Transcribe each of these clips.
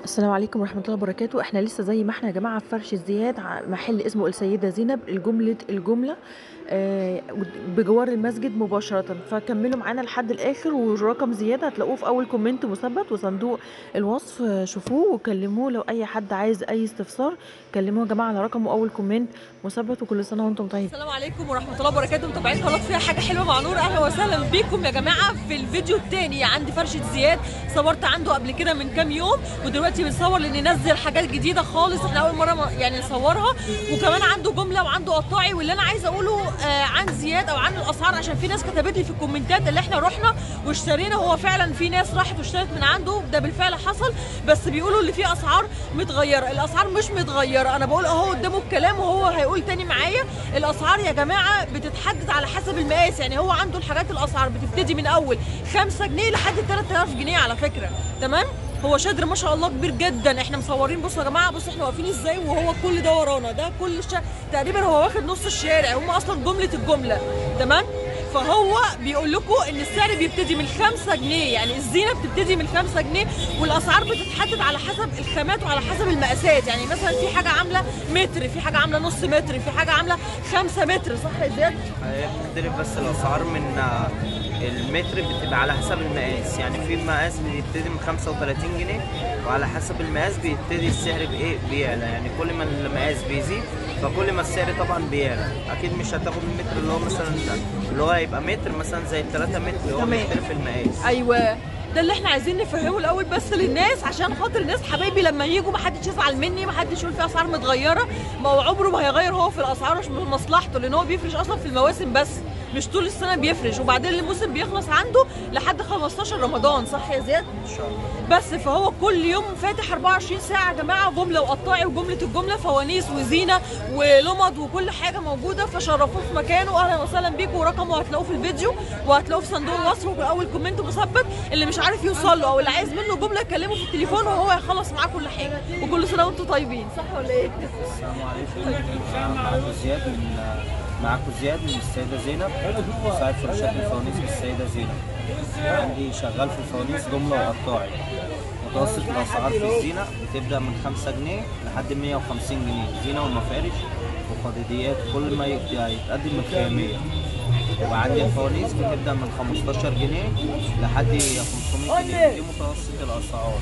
السلام عليكم ورحمة الله وبركاته احنا لسه زي ما احنا يا جماعة في فرش الزيات ع- محل اسمه السيدة زينب الجملة الجملة آه، بجوار المسجد مباشرة فكملوا معانا لحد الآخر والرقم زيادة هتلاقوه في أول كومنت مثبت وصندوق الوصف آه، شوفوه وكلموه لو أي حد عايز أي استفسار كلموه يا جماعة على رقمه أول كومنت مثبت وكل سنة وأنتم طيبين السلام عليكم ورحمه الله وبركاته متابعين قناه فيها حاجه حلوه مع نور اهلا وسهلا بيكم يا جماعه في الفيديو الثاني عندي فرشه زياد صورت عنده قبل كده من كام يوم ودلوقتي بنصور لان نزل حاجات جديده خالص احنا اول مره ما- يعني نصورها وكمان عنده جمله وعنده قطاعي واللي انا عايزه اقوله آه عن زياد او عن الاسعار عشان في ناس كتبت لي في الكومنتات اللي احنا رحنا واشترينا هو فعلا في ناس راحت واشترت من عنده ده بالفعل حصل بس بيقولوا اللي فيه اسعار متغيره الاسعار مش متغيره انا بقول اهو قدامه الكلام وهو هيقول تاني معايا الاسعار يا جماعه بتتحدد على حسب المقاس يعني هو عنده الحاجات الاسعار بتبتدي من اول 5 جنيه لحد 3000 جنيه على فكره تمام هو شادر ما شاء الله كبير جدا احنا مصورين بصوا يا جماعه بصوا احنا واقفين ازاي وهو كل ده ورانا ده كل الشارع تقريبا هو واخد نص الشارع هم اصلا جمله الجمله تمام فهو بيقول لكم ان السعر بيبتدي من 5 جنيه يعني الزينه بتبتدي من 5 جنيه والاسعار بتتحدد على حسب الخامات وعلى حسب المقاسات يعني مثلا في حاجه عامله متر في حاجه عامله نص متر في حاجه عامله 5 متر صح يا زياد هي بتختلف بس الاسعار من آه، المتر بتبقى على حسب المقاس يعني في مقاس بيبتدي من 35 جنيه وعلى حسب المقاس بيبتدي السعر بايه بيعلى يعني كل ما المقاس بيزيد فكل ما السعر طبعا بيعلى اكيد مش هتاخد المتر اللي هو مثلا اللي هو هيبقى متر مثلا زي ال 3 متر هو تمام. بيختلف المقاس ايوه ده اللي احنا عايزين نفهمه الاول بس للناس عشان خاطر الناس حبايبي لما يجوا ما حدش يزعل مني ما حدش يقول في اسعار متغيره ما هو عمره ما هيغير هو في الاسعار مش من مصلحته لان هو بيفرش اصلا في المواسم بس مش طول السنه بيفرش وبعدين الموسم بيخلص عنده لحد 15 رمضان صح يا زياد ان شاء الله بس فهو كل يوم فاتح 24 ساعة يا جماعة جملة وقطاعي وجملة الجملة فوانيس وزينة ولمض وكل حاجة موجودة فشرفوه في مكانه أهلا وسهلا بيكم ورقمه هتلاقوه في الفيديو وهتلاقوه في صندوق الوصف وفي أول كومنت مثبت اللي مش عارف يوصل له أو اللي عايز منه جملة كلمه في التليفون وهو هيخلص معاه كل حاجة وكل سنة وأنتم طيبين صح ولا إيه؟ السلام عليكم معاكم زياد من معاكم زياد من السيدة زينب مساعد فرشات الفوانيس بالسيدة زينب عندي شغال في الفوانيس جملة وقطاعي متوسط الأسعار في الزينة بتبدأ من 5 جنيه لحد 150 جنيه زينة ومفارش وقضيديات كل ما يت- يتقدم من خيامية وعندي الفوانيس بتبدأ من 15 جنيه لحد 500 جنيه دي متوسط الأسعار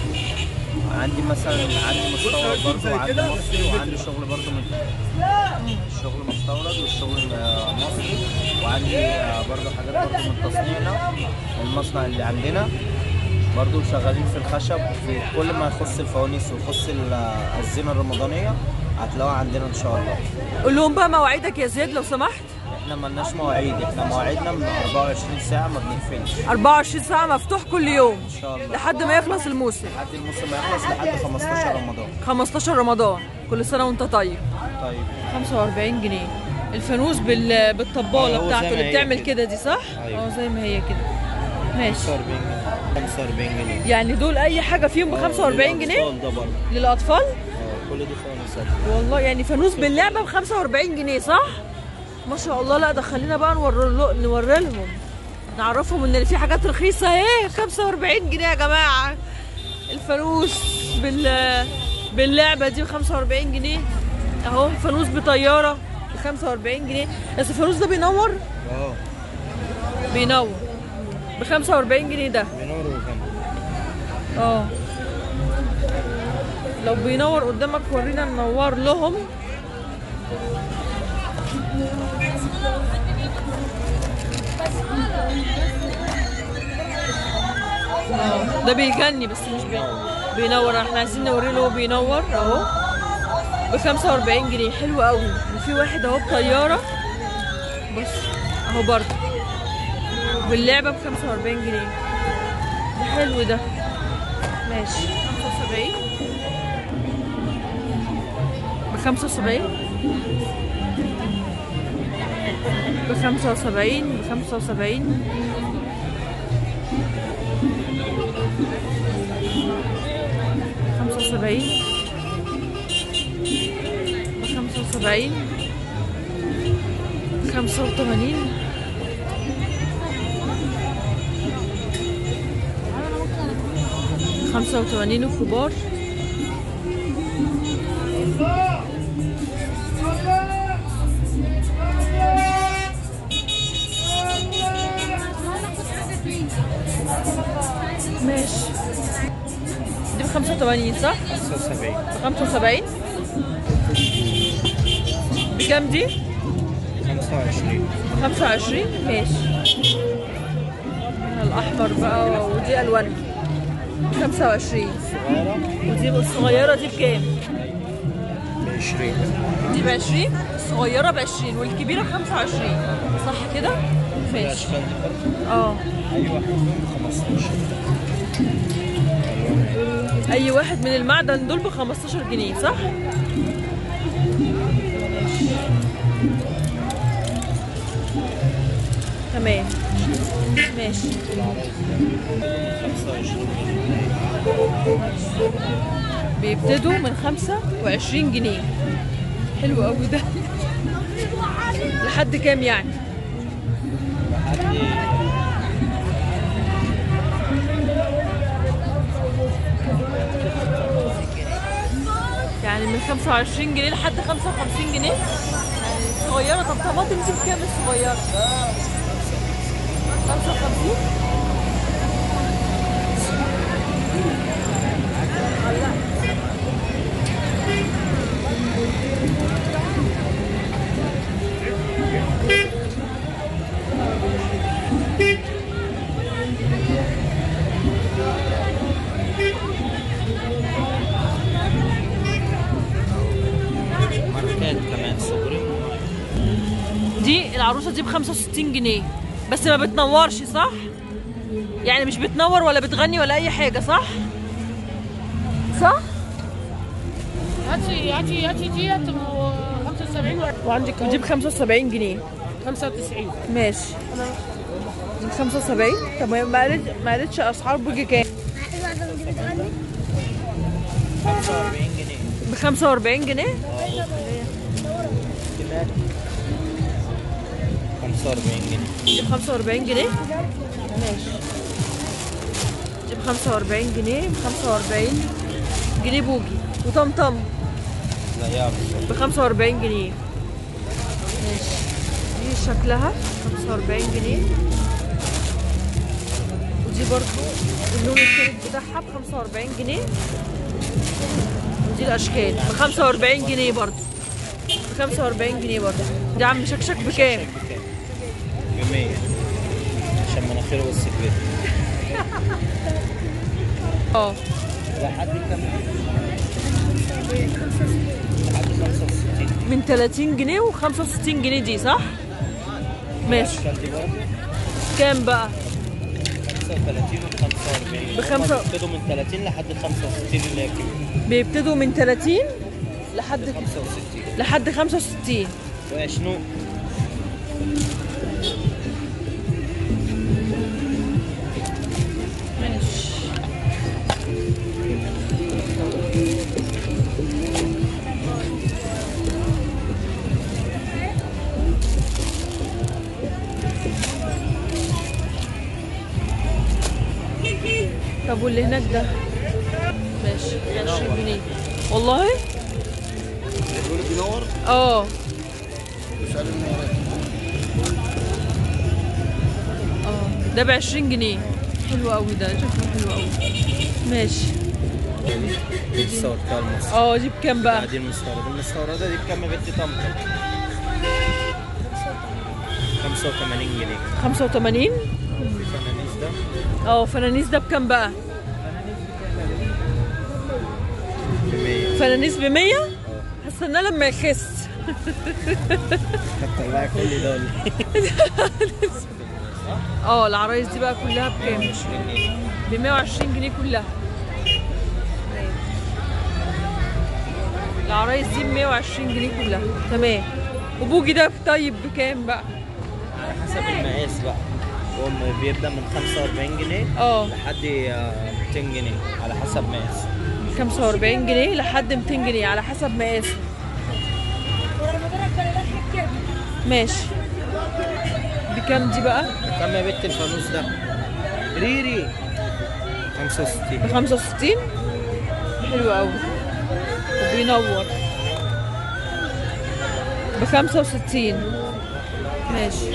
عندي مثلا عندي مستورد برضه وعندي مصري وعندي شغل برضه من الشغل مستورد والشغل آه، مصري وعندي آه، برضه حاجات برضه من تصنيعنا المصنع اللي عندنا برضه شغالين في الخشب في كل ما يخص الفوانيس ويخص ال- آه، الزينة الرمضانية هتلاقوها عندنا إن شاء الله قول لهم بقى مواعيدك يا زياد لو سمحت احنا ملناش مواعيد احنا مواعيدنا من 24 ساعة ما بنقفلش 24 ساعة مفتوح كل يوم إن شاء الله لحد ما يخلص الموسم لحد الموسم ما يخلص لحد 15 رمضان 15 رمضان كل سنة وأنت طيب طيب 45 جنيه الفانوس بال... بالطباله آه، هو بتاعته زي ما اللي هي بتعمل كده. كده دي صح؟ أيوة. اه زي ما هي كده ماشي 45 جنيه 45 جنيه يعني دول اي حاجه فيهم ب 45 جنيه للأطفال ده برضه للاطفال اه كل دي فوانيسات والله يعني فانوس باللعبه ب 45 جنيه صح؟ ما شاء الله لا ده خلينا بقى نوري له- نوري لهم نعرفهم ان في حاجات رخيصه اهي 45 جنيه يا جماعه الفانوس بال باللعبه دي ب 45 جنيه اهو فانوس بطياره ب 45 جنيه بس الفانوس ده بينور اه بينور ب 45 جنيه ده بنور وكم اه لو بينور قدامك ورينا ننور لهم اه ده بيجني بس مش بينور بينور احنا عايزين نوري له هو بينور اهو ب 45 جنيه حلو قوي وفي واحد اهو بطياره بص اهو برضه باللعبه ب 45 جنيه ده حلو ده ماشي 75 ب 75 ب 75 ب 75 75 ب 75 85 85 الكبار ماشي دي ب 85 صح؟ 75 75 بكام دي؟ 25 25 ماشي الأحمر بقى ودي ألوان 25 صغيرة ودي الصغيرة دي بكام؟ ب 20 دي ب 20 الصغيرة ب 20 والكبيرة ب 25 صح كده؟ ماشي الأشكال دي برضه اه أي واحد ب 15 أي واحد من المعدن دول ب 15 جنيه صح؟ ماشي تمام ماشي 25 بيبتدوا من 25 جنيه حلو قوي ده لحد كام يعني لحد يعني من 25 جنيه لحد 55 جنيه يعني صغيرة طب طماطم دي بكام الصغيرة 55 ماركات كمان صغري دي العروسة دي ب 65 جنيه بس ما بتنورش صح؟ يعني مش بتنور ولا بتغني ولا أي حاجة صح؟ صح؟ هاتي هاتي هاتي ديت ب 75 وعندك ودي ب 75 جنيه 95 ماشي دي ب 75 طب ما قالت ما قالتش أسعار بوجي كام؟ 45 جنيه ب 45 جنيه؟ كمان 45 جنيه دي ب 45 جنيه؟ ماشي دي ب 45 جنيه ب 45 جنيه بوجي وطمطم زيها بالظبط ب 45 جنيه ماشي دي شكلها 45 جنيه ودي برضو اللون التالت بتاعها ب 45 جنيه ودي الاشكال ب 45 جنيه برضو ب 45 جنيه برضو دي عم شكشك بكام؟ بكام؟ ب 100 عشان مناخيره بس كبير اه لحد كام؟ لحد 65 من 30 جنيه و65 جنيه دي صح؟ ماشي الاشكال دي برضه كام بقى؟ 35 و 45 بخمسة- ابتدوا من 30 لحد 65 اللي هي كبيرة بيبتدوا من 30 لحد 65 لحد 65 وشنو ماشي طب واللي هناك ده ماشي ب 20 جنيه والله بيقول بينور اه مش عارف منورات اه ده ب 20 جنيه حلو قوي ده شكله حلو قوي ماشي دي صورتها المصري اه دي بكام بقى دي المستوردة المستوردة دي بكام يا بنتي طمطم 85 جنيه 85 الفنانيس ده اه فنانيس ده بكام بقى ب 100 فنانيس ب 100 هستناه لما يخس هتطلعي كل دول اه العرايس دي بقى كلها بكام 20 جنيه ب 120 جنيه كلها العرايس دي ب 120 جنيه كلها تمام وبوجي ده طيب بكام بقى على حسب المقاس بقى هو م- بيبدأ من 45 جنيه اه لحد آه، 200 جنيه على حسب مقاس 45 جنيه لحد 200 جنيه على حسب مقاسه ماشي بكام دي بقى كم يا بنت الفانوس ده؟ ريري ب 65 65 حلو قوي وبينور ب 65 ماشي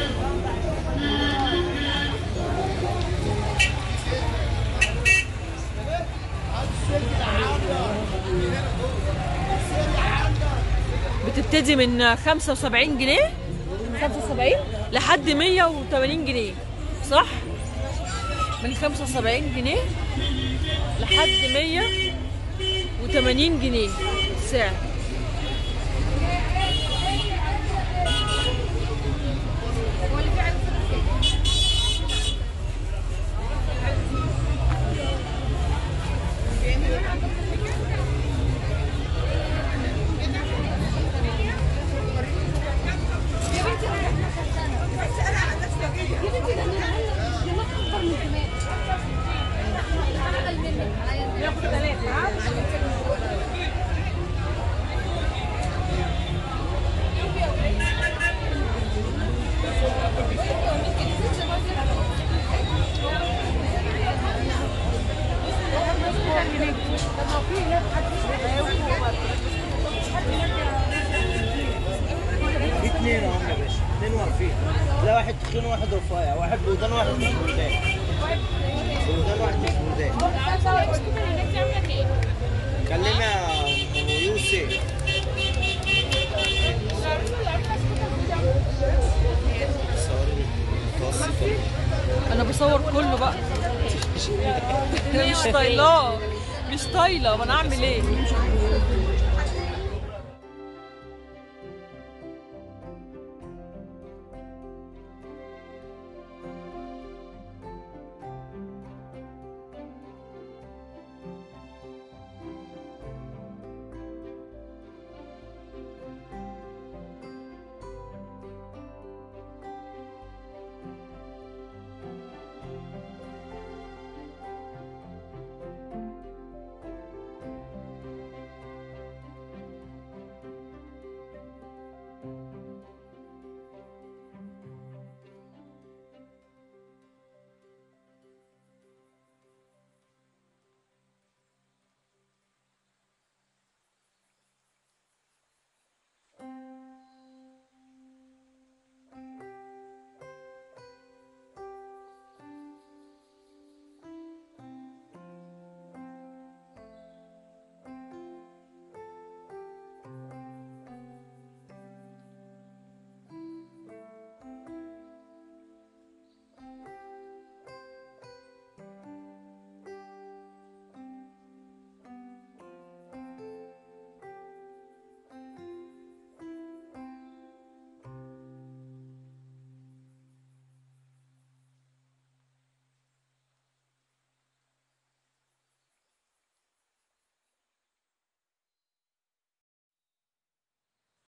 بتبتدي من 75 جنيه 75 لحد 180 جنيه صح؟ من 75 جنيه لحد 180 جنيه سعر في اثنين اهم يا باشا اثنين واقفين لا واحد تخين وواحد رفيع واحد بودان واحد مش بودان بودان واحد مش بودان كلمي يا يوسف صوري متوسطة انا بصور كله بقى مش طايلاه مش طايله ما انا اعمل ايه